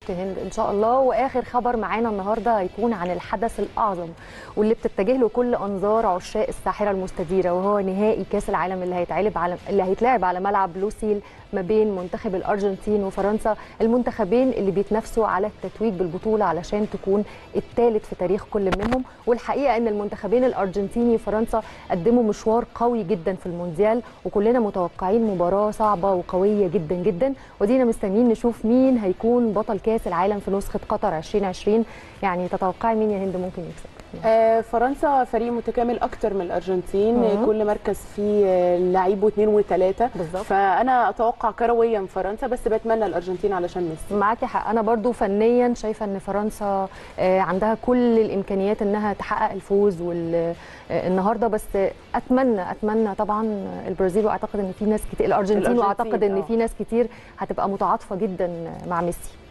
هند ان شاء الله واخر خبر معانا النهارده هيكون عن الحدث الاعظم واللي بتتجه له كل انظار عشاق الساحره المستديره وهو نهائي كاس العالم اللي هيتعلب على اللي هيتلعب على ملعب لوسيل ما بين منتخب الارجنتين وفرنسا المنتخبين اللي بيتنافسوا على التتويج بالبطوله علشان تكون الثالث في تاريخ كل منهم والحقيقه ان المنتخبين الارجنتيني وفرنسا قدموا مشوار قوي جدا في المونديال وكلنا متوقعين مباراه صعبه وقويه جدا جدا ودينا مستنيين نشوف مين هيكون بطل كاس العالم في نسخه قطر 2020 يعني تتوقعي مين يا هند ممكن يكسب آه، فرنسا فريق متكامل اكتر من الارجنتين مم. كل مركز فيه آه، لعيب واثنين وثلاثه بالظبط. فانا اتوقع كرويا فرنسا بس بتمنى الارجنتين علشان ميسي معاكي حق انا برضو فنيا شايفه ان فرنسا آه، عندها كل الامكانيات انها تحقق الفوز وال- آه، النهارده بس اتمنى اتمنى طبعا البرازيل واعتقد ان في ناس كتير الارجنتين الأرجنتين، واعتقد ان آه. في ناس كتير هتبقى متعاطفه جدا مع ميسي